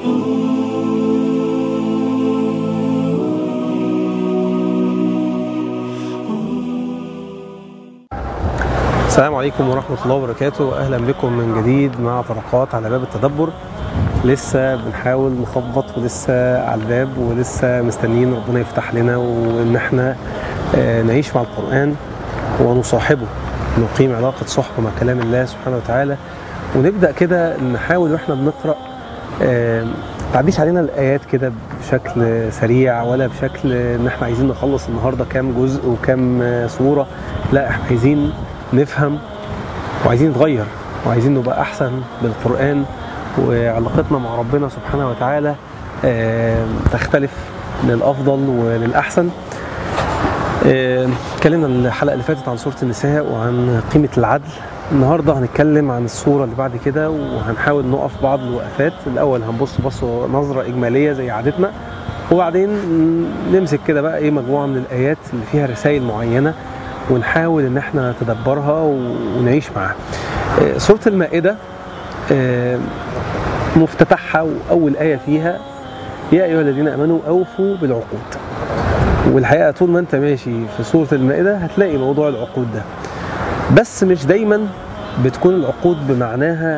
السلام عليكم ورحمة الله وبركاته أهلا بكم من جديد مع طرقات على باب التدبر لسه بنحاول نخبط ولسه على الباب ولسه مستنيين ربنا يفتح لنا وإن احنا آه، نعيش مع القرآن ونصاحبه نقيم علاقة صحبة مع كلام الله سبحانه وتعالى ونبدأ كده نحاول واحنا بنقرأ آه، ما تعديش علينا الآيات كده بشكل سريع ولا بشكل إن احنا عايزين نخلص النهاردة كام جزء وكام آه، سورة لا احنا عايزين نفهم وعايزين نتغير وعايزين نبقى أحسن بالقرآن وعلاقتنا مع ربنا سبحانه وتعالى آه، تختلف للأفضل وللأحسن آه، اتكلمنا الحلقة اللي فاتت عن سورة النساء وعن قيمة العدل النهاردة هنتكلم عن الصورة اللي بعد كده وهنحاول نقف بعض الوقفات الأول هنبص بص نظرة إجمالية زي عادتنا وبعدين نمسك كده بقى ايه مجموعة من الآيات اللي فيها رسائل معينة ونحاول ان احنا نتدبرها ونعيش معاها آه، سورة المائدة آه، مفتتحها وأول آية فيها يا أيها الذين آمنوا أوفوا بالعقود والحقيقة طول ما أنت ماشي في سورة المائدة هتلاقي موضوع العقود ده بس مش دايما بتكون العقود بمعناها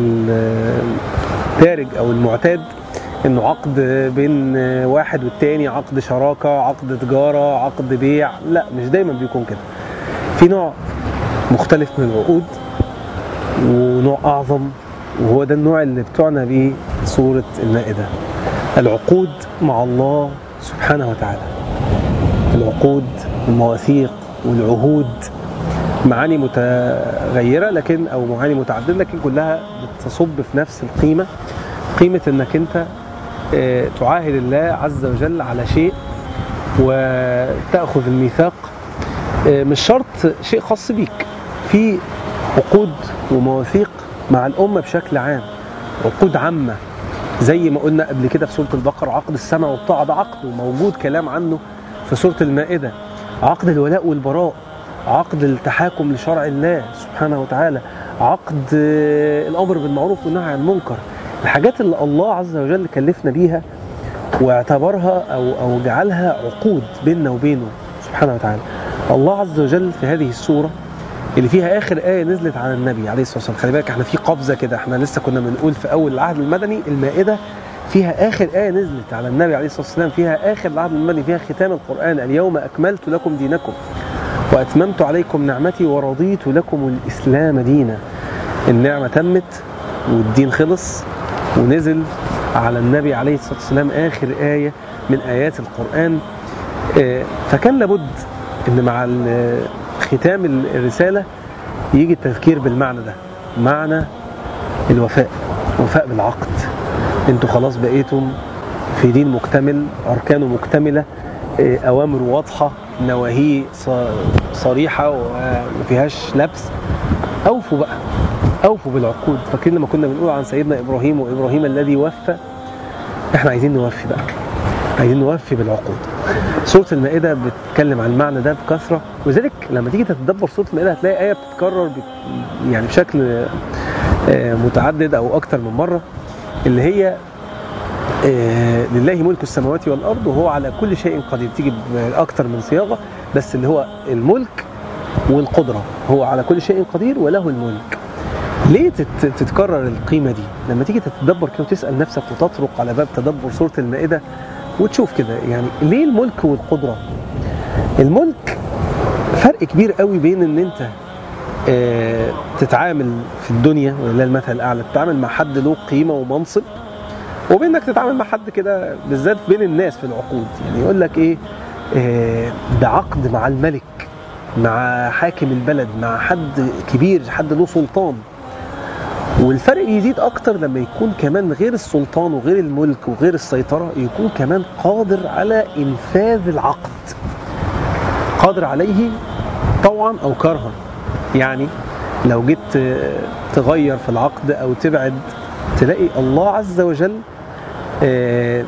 الدارج أو المعتاد انه عقد بين واحد والتاني عقد شراكة عقد تجارة عقد بيع لا مش دايما بيكون كده في نوع مختلف من العقود ونوع أعظم وهو ده النوع اللي بتعنى به سورة المائدة العقود مع الله سبحانه وتعالى العقود المواثيق والعهود معاني متغيرة لكن أو معاني متعددة لكن كلها بتصب في نفس القيمة قيمة أنك أنت آه، تعاهد الله عز وجل على شيء وتأخذ الميثاق آه، مش شرط شيء خاص بيك في عقود ومواثيق مع الأمة بشكل عام عقود عامة زي ما قلنا قبل كده في سورة البقرة عقد السمع والطاعة ده عقد وموجود كلام عنه في سورة المائدة عقد الولاء والبراء عقد التحاكم لشرع الله سبحانه وتعالى عقد آه، الأمر بالمعروف والنهي عن المنكر الحاجات اللي الله عز وجل كلفنا بيها واعتبرها أو, أو جعلها عقود بيننا وبينه سبحانه وتعالى الله عز وجل في هذه السورة اللي فيها آخر آية نزلت على النبي عليه الصلاة والسلام خلي بالك احنا في قفزة كده احنا لسه كنا بنقول في أول العهد المدني المائدة فيها آخر آية نزلت على النبي عليه الصلاة والسلام فيها آخر العهد المدني فيها ختام القرآن اليوم أكملت لكم دينكم وأتممت عليكم نعمتي ورضيت لكم الإسلام دينا النعمة تمت والدين خلص ونزل على النبي عليه الصلاة والسلام آخر آية من آيات القرآن آه، فكان لابد أن مع ال- ختام ال- الرسالة يجي التذكير بالمعنى ده معنى الوفاء وفاء بالعقد انتوا خلاص بقيتم في دين مكتمل أركانه مكتملة آه، أوامره واضحة نواهيه ص- صريحة وما فيهاش لبس أوفوا بقى أوفوا بالعقود فاكرين لما كنا بنقول عن سيدنا إبراهيم وإبراهيم الذي وفى إحنا عايزين نوفي بقى عايزين نوفي بالعقود سورة المائدة بتتكلم عن المعنى ده بكثرة ولذلك لما تيجي تتدبر سورة المائدة هتلاقي آية بتتكرر ب- يعني بشكل آه، متعدد أو أكتر من مرة اللي هي آه، لله ملك السماوات والأرض وهو على كل شيء قدير تيجي بأكتر من صياغة بس اللي هو الملك والقدرة هو على كل شيء قدير وله الملك ليه تت- تتكرر القيمة دي لما تيجي تتدبر كده وتسأل نفسك وتطرق على باب تدبر سورة المائدة وتشوف كده يعني ليه الملك والقدرة الملك فرق كبير قوي بين ان انت آه، تتعامل في الدنيا ولله المثل الاعلى تتعامل مع حد له قيمه ومنصب وبين انك تتعامل مع حد كده بالذات بين الناس في العقود يعني يقول لك ايه آه، ده عقد مع الملك مع حاكم البلد مع حد كبير حد له سلطان والفرق يزيد اكتر لما يكون كمان غير السلطان وغير الملك وغير السيطره يكون كمان قادر على انفاذ العقد قادر عليه طوعا او كرها يعني لو جيت آه، تغير في العقد او تبعد تلاقي الله عز وجل آه،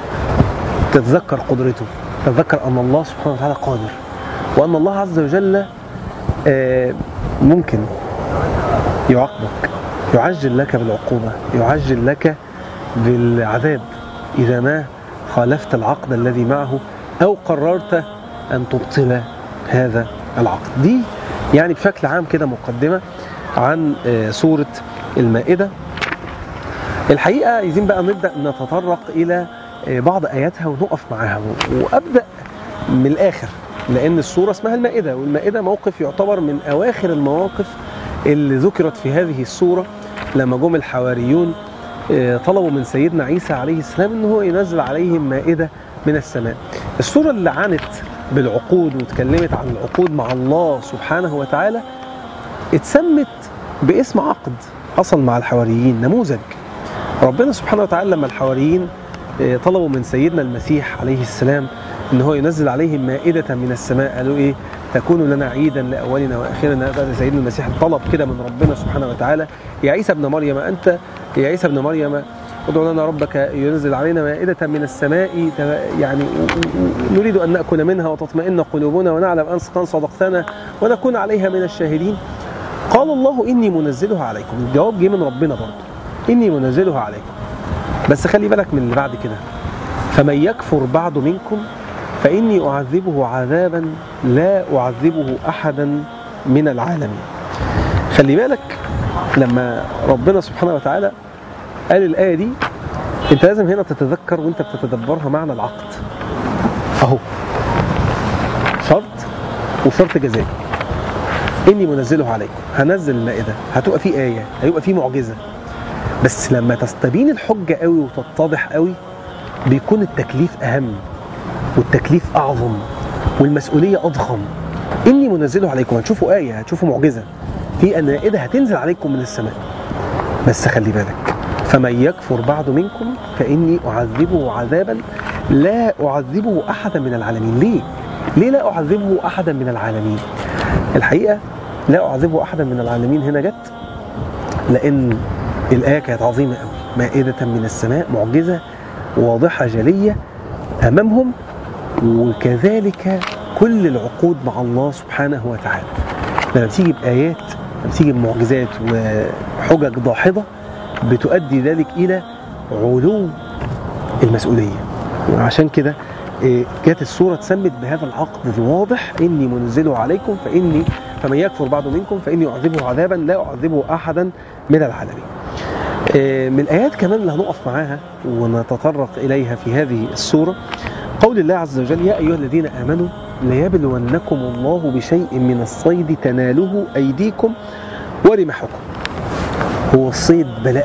تتذكر قدرته تتذكر ان الله سبحانه وتعالى قادر وان الله عز وجل آه، ممكن يعاقبك يعجل لك بالعقوبة يعجل لك بالعذاب إذا ما خالفت العقد الذي معه أو قررت أن تبطل هذا العقد دي يعني بشكل عام كده مقدمة عن آه، سورة المائدة الحقيقة عايزين بقى نبدأ نتطرق إلى آه، بعض آياتها ونقف معاها وأبدأ من الآخر لأن السورة اسمها المائدة والمائدة موقف يعتبر من أواخر المواقف اللي ذكرت في هذه السورة لما جم الحواريون آه، طلبوا من سيدنا عيسى عليه السلام ان هو ينزل عليهم مائدة من السماء السورة اللي عنت بالعقود واتكلمت عن العقود مع الله سبحانه وتعالى اتسمت باسم عقد حصل مع الحواريين نموذج ربنا سبحانه وتعالى لما الحواريين آه، طلبوا من سيدنا المسيح عليه السلام ان هو ينزل عليهم مائدة من السماء قالوا ايه تكون لنا عيدا لاولنا واخرنا ده سيدنا المسيح طلب كده من ربنا سبحانه وتعالى يا عيسى ابن مريم انت يا عيسى ابن مريم ادع لنا ربك ينزل علينا مائدة من السماء ت- يعني و- و- نريد أن نأكل منها وتطمئن قلوبنا ونعلم أن قد صدقتنا ونكون عليها من الشاهدين قال الله إني منزلها عليكم الجواب جه من ربنا برضه إني منزلها عليكم بس خلي بالك من اللي بعد كده فمن يكفر بعد منكم فإني أعذبه عذابا لا أعذبه أحدا من العالمين خلي بالك لما ربنا سبحانه وتعالى قال الآية دي أنت لازم هنا تتذكر وأنت بتتدبرها معنى العقد أهو شرط وشرط جزائي إني منزله عليكم هنزل المائدة هتبقى فيه آية هيبقى فيه معجزة بس لما تستبين الحجة قوي وتتضح قوي بيكون التكليف أهم والتكليف أعظم والمسؤولية أضخم إني منزله عليكم هتشوفوا آية هتشوفوا معجزة في أن مائدة هتنزل عليكم من السماء بس خلي بالك فمن يكفر بعد منكم فإني أعذبه عذابا لا أعذبه أحدا من العالمين ليه؟ ليه لا أعذبه أحدا من العالمين؟ الحقيقة لا أعذبه أحدا من العالمين هنا جت لأن الآية كانت عظيمة قوي مائدة من السماء معجزة واضحة جلية أمامهم وكذلك كل العقود مع الله سبحانه وتعالى لما تيجي بآيات لما تيجي بمعجزات وحجج داحضة بتؤدي ذلك إلى علو المسؤولية وعشان كده إيه، جت السورة اتسمت بهذا العقد الواضح إني منزله عليكم فإني فمن يكفر بعض منكم فإني أعذبه عذابا لا أعذبه أحدا من العالمين إيه، من الآيات كمان اللي هنقف معاها ونتطرق إليها في هذه السورة قول الله عز وجل يا أيها الذين آمنوا ليبلونكم الله بشيء من الصيد تناله أيديكم ورمحكم هو الصيد بلاء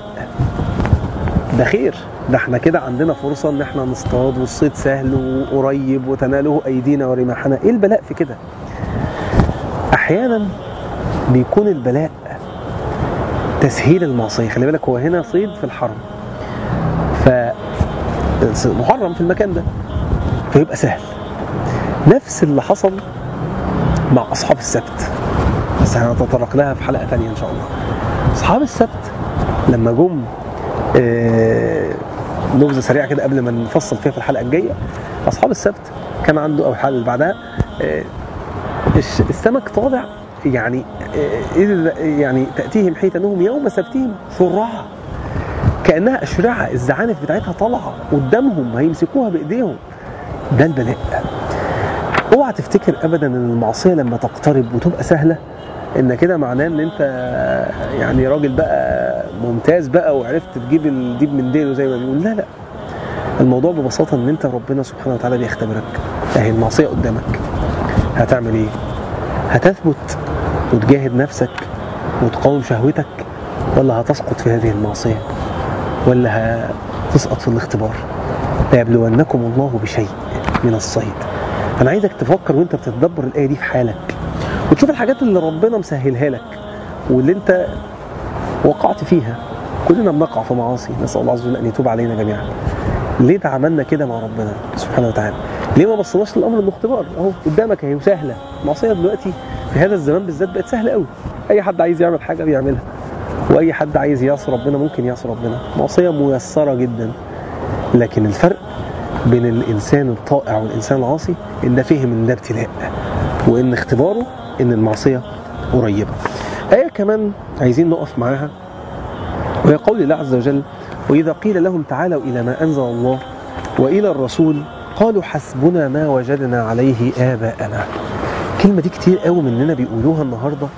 ده خير ده احنا كده عندنا فرصة ان احنا نصطاد والصيد سهل وقريب وتناله ايدينا ورماحنا ايه البلاء في كده احيانا بيكون البلاء تسهيل المعصية خلي بالك هو هنا صيد في الحرم ف محرم في المكان ده فيبقى سهل نفس اللي حصل مع اصحاب السبت بس هنتطرق لها في حلقة تانية ان شاء الله اصحاب السبت لما جم آه، نبذه سريعه كده قبل ما نفصل فيها في الحلقه الجايه اصحاب السبت كان عنده او الحلقه اللي بعدها آه، الش- السمك طالع يعني آه، إذ يعني تاتيهم حيتانهم يوم سبتهم شرعا كانها اشرعه الزعانف بتاعتها طالعه قدامهم هيمسكوها بايديهم ده البلاء اوعى تفتكر ابدا ان المعصيه لما تقترب وتبقى سهله ان كده معناه ان انت يعني راجل بقى ممتاز بقى وعرفت تجيب الديب من ديله زي ما بيقول لا لا الموضوع ببساطه ان انت ربنا سبحانه وتعالى بيختبرك اهي المعصيه قدامك هتعمل ايه هتثبت وتجاهد نفسك وتقاوم شهوتك ولا هتسقط في هذه المعصيه ولا هتسقط في الاختبار ليبلونكم الله بشيء من الصيد انا عايزك تفكر وانت بتتدبر الايه دي في حالك وتشوف الحاجات اللي ربنا مسهلها لك واللي انت وقعت فيها كلنا بنقع في معاصي نسال الله عز وجل ان يتوب علينا جميعا ليه ده عملنا كده مع ربنا سبحانه وتعالى ليه ما بصيناش للامر انه اختبار اهو قدامك اهي وسهله المعصيه دلوقتي في هذا الزمان بالذات بقت سهله قوي اي حد عايز يعمل حاجه بيعملها واي حد عايز يعصي ربنا ممكن يعصي ربنا معصيه ميسره جدا لكن الفرق بين الانسان الطائع والانسان العاصي ان ده فهم ان ده ابتلاء وان اختباره ان المعصيه قريبه. ايه كمان عايزين نقف معاها وهي قول الله عز وجل وإذا قيل لهم تعالوا إلى ما أنزل الله وإلى الرسول قالوا حسبنا ما وجدنا عليه آباءنا الكلمة دي كتير قوي مننا بيقولوها النهاردة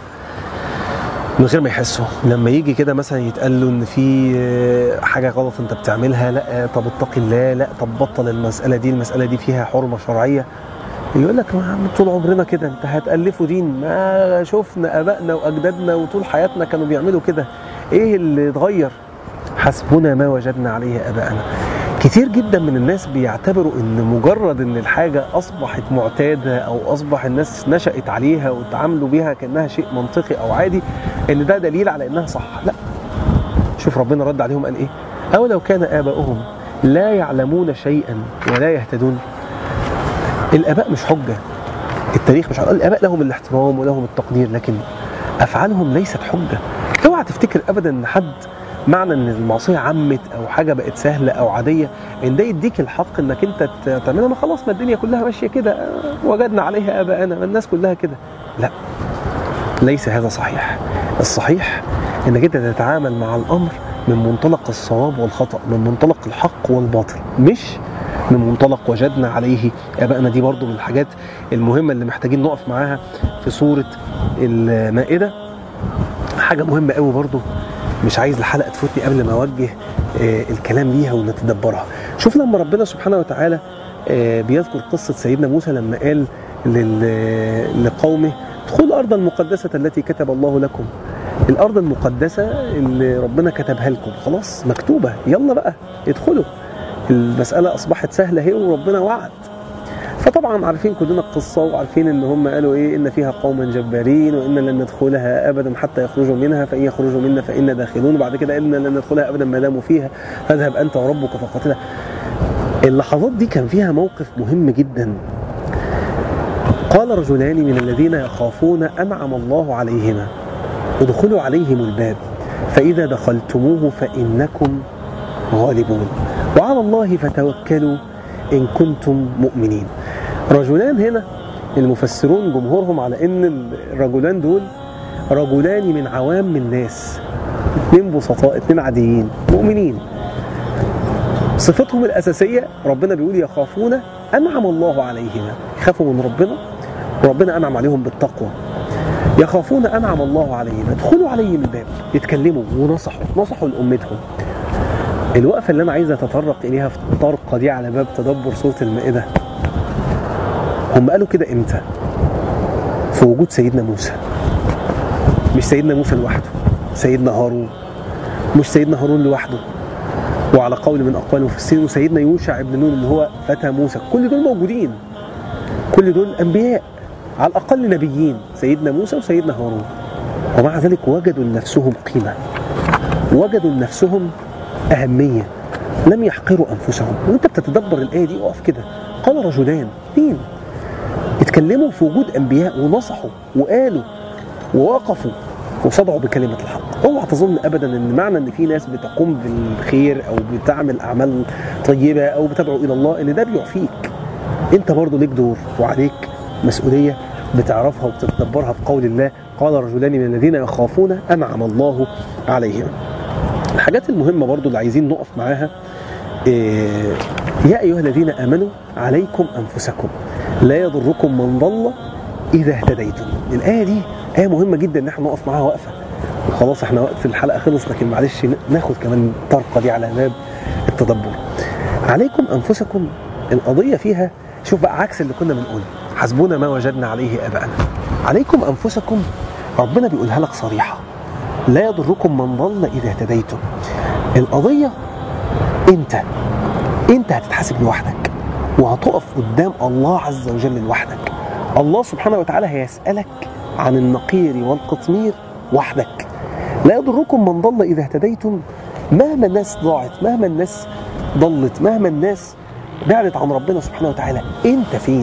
من غير ما يحسوا لما يجي كده مثلا يتقال له ان في آه، حاجه غلط انت بتعملها لا طب اتقي الله لا طب بطل المساله دي المساله دي فيها حرمه شرعيه يقول لك ما عم طول عمرنا كده انت هتالفوا دين ما شفنا ابائنا واجدادنا وطول حياتنا كانوا بيعملوا كده ايه اللي اتغير حسبنا ما وجدنا عليه اباءنا كتير جدا من الناس بيعتبروا ان مجرد ان الحاجه اصبحت معتاده او اصبح الناس نشات عليها وتعاملوا بيها كانها شيء منطقي او عادي ان ده دليل على انها صح لا شوف ربنا رد عليهم قال ايه او لو كان اباؤهم لا يعلمون شيئا ولا يهتدون الاباء مش حجه التاريخ مش حجة. الاباء لهم الاحترام ولهم التقدير لكن افعالهم ليست حجه اوعى تفتكر ابدا ان حد معنى ان المعصيه عمت او حاجه بقت سهله او عاديه ان ده يديك الحق انك انت ت- تعملها ما خلاص ما الدنيا كلها ماشيه كده آه، وجدنا عليها اباءنا ما الناس كلها كده لا ليس هذا صحيح الصحيح انك انت تتعامل مع الامر من منطلق الصواب والخطا من منطلق الحق والباطل مش من منطلق وجدنا عليه ابائنا دي برضو من الحاجات المهمه اللي محتاجين نقف معاها في سوره المائده حاجه مهمه قوي برضو مش عايز الحلقه تفوتني قبل ما اوجه آه، الكلام ليها ونتدبرها شوف لما ربنا سبحانه وتعالى آه، بيذكر قصه سيدنا موسى لما قال لل- لقومه ادخلوا الارض المقدسه التي كتب الله لكم الارض المقدسه اللي ربنا كتبها لكم خلاص مكتوبه يلا بقى ادخلوا المساله اصبحت سهله اهي وربنا وعد فطبعا عارفين كلنا القصه وعارفين ان هم قالوا ايه ان فيها قوما جبارين وان لن ندخلها ابدا حتى يخرجوا منها فان يخرجوا منا فانا داخلون وبعد كده قلنا لن ندخلها ابدا ما داموا فيها فاذهب انت وربك فقاتلا اللحظات دي كان فيها موقف مهم جدا قال رجلان من الذين يخافون انعم الله عليهما ادخلوا عليهم الباب فاذا دخلتموه فانكم غالبون وعلى الله فتوكلوا ان كنتم مؤمنين رجلان هنا المفسرون جمهورهم على ان الرجلان دول رجلان من عوام الناس اتنين بسطاء اتنين عاديين مؤمنين صفتهم الأساسية ربنا بيقول يخافون أنعم الله عليهما يخافوا من ربنا وربنا أنعم عليهم بالتقوى يخافون أنعم الله عليهم ادخلوا عليهم الباب يتكلموا ونصحوا نصحوا لأمتهم الوقفة اللي أنا عايز أتطرق إليها في الطرقة دي على باب تدبر سورة المائدة هم قالوا كده إمتى في وجود سيدنا موسى مش سيدنا موسى لوحده سيدنا هارون مش سيدنا هارون لوحده وعلى قول من اقوال المفسرين وسيدنا يوشع ابن نون اللي هو فتى موسى كل دول موجودين كل دول انبياء على الاقل نبيين سيدنا موسى وسيدنا هارون ومع ذلك وجدوا لنفسهم قيمه وجدوا لنفسهم اهميه لم يحقروا انفسهم وانت بتتدبر الايه دي اقف كده قال رجلان مين اتكلموا في وجود انبياء ونصحوا وقالوا ووقفوا وصدعوا بكلمة الحق اوعى تظن ابدا ان معنى ان في ناس بتقوم بالخير او بتعمل اعمال طيبة او بتدعو الى الله ان ده بيعفيك انت برضو ليك دور وعليك مسؤولية بتعرفها وبتتدبرها في قول الله قال رجلان من الذين يخافون انعم الله عليهم الحاجات المهمة برضو اللي عايزين نقف معاها إيه يا ايها الذين امنوا عليكم انفسكم لا يضركم من ضل اذا اهتديتم الايه دي ايه مهمه جدا ان احنا نقف معاها وقفه وخلاص احنا وقت الحلقه خلص لكن معلش ناخد كمان طرقه دي على باب التدبر عليكم انفسكم القضيه فيها شوف بقى عكس اللي كنا بنقوله حسبونا ما وجدنا عليه اباءنا عليكم انفسكم ربنا بيقولها لك صريحه لا يضركم من ضل اذا اهتديتم القضيه انت انت هتتحاسب لوحدك وهتقف قدام الله عز وجل لوحدك الله سبحانه وتعالى هيسألك عن النقير والقطمير وحدك لا يضركم من ضل إذا اهتديتم مهما الناس ضاعت مهما الناس ضلت مهما الناس بعدت عن ربنا سبحانه وتعالى انت فين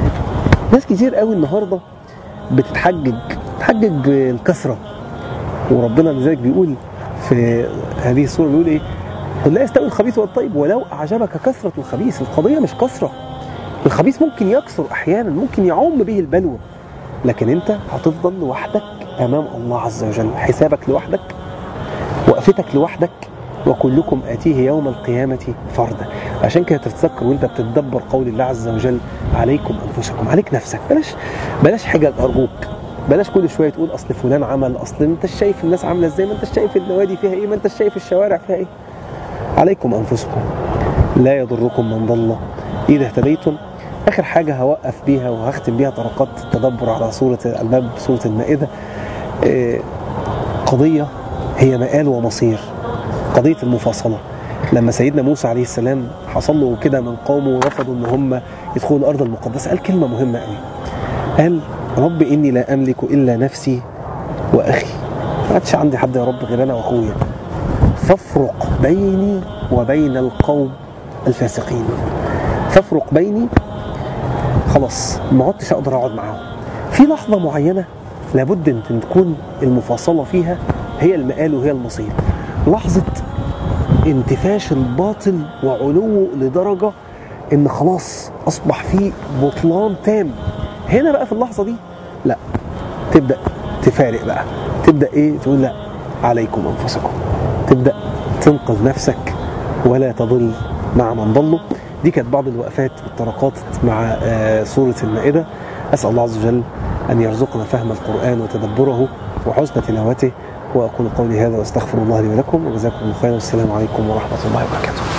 ناس كتير قوي النهارده بتتحجج تحجج بالكثره وربنا لذلك بيقول في هذه السوره بيقول ايه قل لا يستوي الخبيث والطيب ولو اعجبك كثره الخبيث القضيه مش كثره الخبيث ممكن يكثر احيانا ممكن يعم به البلوى لكن انت هتفضل لوحدك امام الله عز وجل حسابك لوحدك وقفتك لوحدك وكلكم آتيه يوم القيامة فردا عشان كده تتذكر وانت بتتدبر قول الله عز وجل عليكم أنفسكم عليك نفسك بلاش بلاش حجج أرجوك بلاش كل شويه تقول اصل فلان عمل اصل انت شايف الناس عامله ازاي ما انت شايف النوادي فيها ايه ما انت شايف الشوارع فيها ايه عليكم انفسكم لا يضركم من ضل اذا اهتديتم اخر حاجه هوقف بيها وهختم بيها طرقات التدبر على سوره الباب سوره المائده آه، قضيه هي مآل ومصير قضيه المفاصله لما سيدنا موسى عليه السلام حصل له كده من قومه ورفضوا ان هم يدخلوا الارض المقدسه قال كلمه مهمه قوي قال رب اني لا املك الا نفسي واخي ما عادش عندي حد يا رب غير انا واخويا فافرق بيني وبين القوم الفاسقين فافرق بيني خلاص ما عدتش اقدر اقعد معاهم في لحظه معينه لابد ان تكون المفاصله فيها هي المآل وهي المصير لحظه انتفاش الباطل وعلوه لدرجه ان خلاص اصبح في بطلان تام هنا بقى في اللحظه دي لا تبدا تفارق بقى تبدا ايه تقول لا عليكم انفسكم تبدا تنقذ نفسك ولا تضل مع من ضلوا دي كانت بعض الوقفات والطرقات مع آه، سوره المائده اسال الله عز وجل ان يرزقنا فهم القران وتدبره وحسن تلاوته واقول قولي هذا واستغفر الله لي ولكم وجزاكم الله خيرا والسلام عليكم ورحمه الله وبركاته